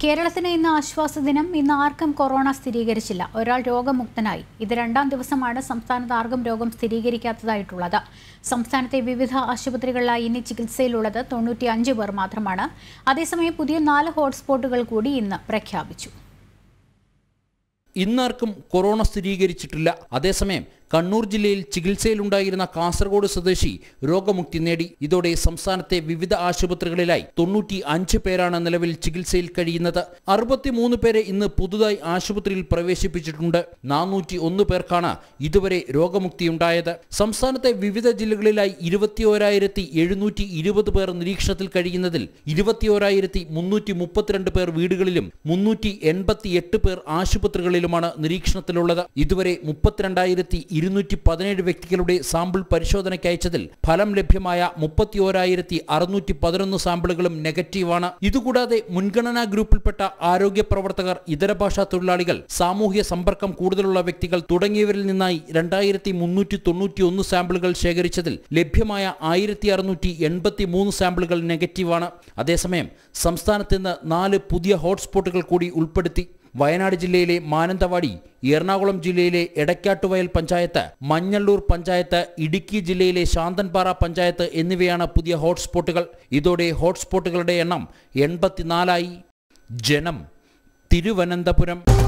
കേരളത്തിന് ഇന്ന് ആശ്വാസ ദിനം ഇന്ന് ആർക്കും കൊറോണ സ്ഥിരീകരിച്ചില്ല ഒരാൾ രോഗമുക്തനായി ഇത് രണ്ടാം ദിവസമാണ് സംസ്ഥാനത്ത് ആർക്കും രോഗം സ്ഥിരീകരിക്കാത്തതായിട്ടുള്ളത് സംസ്ഥാനത്തെ വിവിധ ആശുപത്രികളിലായി ഇനി ചികിത്സയിലുള്ളത് തൊണ്ണൂറ്റി അഞ്ച് പേർ മാത്രമാണ് അതേസമയം പുതിയ നാല് ഹോട്ട്സ്പോട്ടുകൾ കൂടി ഇന്ന് പ്രഖ്യാപിച്ചു ഇന്നാർക്കും കൊറോണ സ്ഥിരീകരിച്ചിട്ടില്ല അതേസമയം കണ്ണൂർ ജില്ലയിൽ ചികിത്സയിലുണ്ടായിരുന്ന കാസർഗോഡ് സ്വദേശി രോഗമുക്തി നേടി ഇതോടെ സംസ്ഥാനത്തെ വിവിധ ആശുപത്രികളിലായി തൊണ്ണൂറ്റി അഞ്ച് പേരാണ് നിലവിൽ ചികിത്സയിൽ കഴിയുന്നത് അറുപത്തിമൂന്ന് പേരെ ഇന്ന് പുതുതായി ആശുപത്രിയിൽ പ്രവേശിപ്പിച്ചിട്ടുണ്ട് നാനൂറ്റി ഒന്ന് പേർക്കാണ് ഇതുവരെ രോഗമുക്തിയുണ്ടായത് സംസ്ഥാനത്തെ വിവിധ ജില്ലകളിലായി ഇരുപത്തിയോരായിരത്തി എഴുന്നൂറ്റി ഇരുപത് പേർ നിരീക്ഷണത്തിൽ കഴിയുന്നതിൽ ഇരുപത്തിയോരായിരത്തി മുന്നൂറ്റി മുപ്പത്തിരണ്ട് പേർ വീടുകളിലും മുന്നൂറ്റി എൺപത്തി എട്ട് പേർ ആശുപത്രികളിലുമാണ് നിരീക്ഷണത്തിലുള്ളത് ഇതുവരെ മുപ്പത്തിരണ്ടായിരത്തി ഇരുന്നൂറ്റി പതിനേഴ് വ്യക്തികളുടെ സാമ്പിൾ പരിശോധനയ്ക്ക് അയച്ചതിൽ ഫലം ലഭ്യമായ മുപ്പത്തിയോരായിരത്തി അറുന്നൂറ്റി പതിനൊന്ന് സാമ്പിളുകളും നെഗറ്റീവാണ് ഇതുകൂടാതെ മുൻഗണനാ ഗ്രൂപ്പിൽപ്പെട്ട ആരോഗ്യ പ്രവർത്തകർ ഇതര ഭാഷാ തൊഴിലാളികൾ സാമൂഹ്യ സമ്പർക്കം കൂടുതലുള്ള വ്യക്തികൾ തുടങ്ങിയവരിൽ നിന്നായി രണ്ടായിരത്തി മുന്നൂറ്റി തൊണ്ണൂറ്റി ഒന്ന് സാമ്പിളുകൾ ശേഖരിച്ചതിൽ ലഭ്യമായ ആയിരത്തി അറുന്നൂറ്റി എൺപത്തി മൂന്ന് സാമ്പിളുകൾ നെഗറ്റീവാണ് അതേസമയം സംസ്ഥാനത്ത് ഇന്ന് നാല് പുതിയ ഹോട്ട്സ്പോട്ടുകൾ കൂടി ഉൾപ്പെടുത്തി വയനാട് ജില്ലയിലെ മാനന്തവാടി എറണാകുളം ജില്ലയിലെ എടക്കാട്ടുവയൽ പഞ്ചായത്ത് മഞ്ഞള്ളൂർ പഞ്ചായത്ത് ഇടുക്കി ജില്ലയിലെ ശാന്തൻപാറ പഞ്ചായത്ത് എന്നിവയാണ് പുതിയ ഹോട്ട്സ്പോട്ടുകൾ ഇതോടെ ഹോട്ട്സ്പോട്ടുകളുടെ എണ്ണം എൺപത്തിനാലായി ജനം തിരുവനന്തപുരം